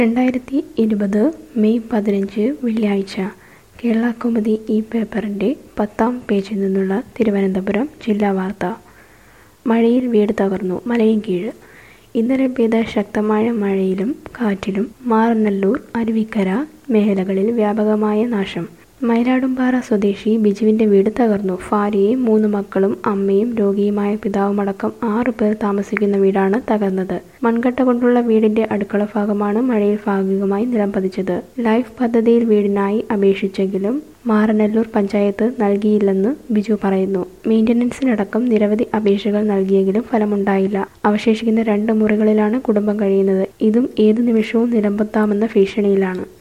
രണ്ടായിരത്തി ഇരുപത് മെയ് പതിനഞ്ച് വെള്ളിയാഴ്ച കേരളകൗമുദി ഈ പേപ്പറിൻ്റെ പത്താം പേജിൽ നിന്നുള്ള തിരുവനന്തപുരം ജില്ലാ വാർത്ത മഴയിൽ വീട് തകർന്നു മലയിൻകീഴ് ഇന്നലെ പെയ്ത ശക്തമായ മഴയിലും കാറ്റിലും മാറനല്ലൂർ അരുവിക്കര മേഖലകളിൽ വ്യാപകമായ നാശം മയിലാടുംപാറ സ്വദേശി ബിജുവിന്റെ വീട് തകർന്നു ഭാര്യയും മൂന്ന് മക്കളും അമ്മയും രോഗിയുമായ പിതാവുമടക്കം ആറു പേർ താമസിക്കുന്ന വീടാണ് തകർന്നത് മൺകട്ട കൊണ്ടുള്ള വീടിന്റെ അടുക്കള ഭാഗമാണ് മഴയിൽ ഭാഗികമായി നിലം പതിച്ചത് ലൈഫ് പദ്ധതിയിൽ വീടിനായി അപേക്ഷിച്ചെങ്കിലും മാറനല്ലൂർ പഞ്ചായത്ത് നൽകിയില്ലെന്ന് ബിജു പറയുന്നു മെയിന്റനൻസിനടക്കം നിരവധി അപേക്ഷകൾ നൽകിയെങ്കിലും ഫലമുണ്ടായില്ല അവശേഷിക്കുന്ന രണ്ട് മുറികളിലാണ് കുടുംബം കഴിയുന്നത് ഇതും ഏതു നിമിഷവും നിലംപൊത്താമെന്ന ഭീഷണിയിലാണ്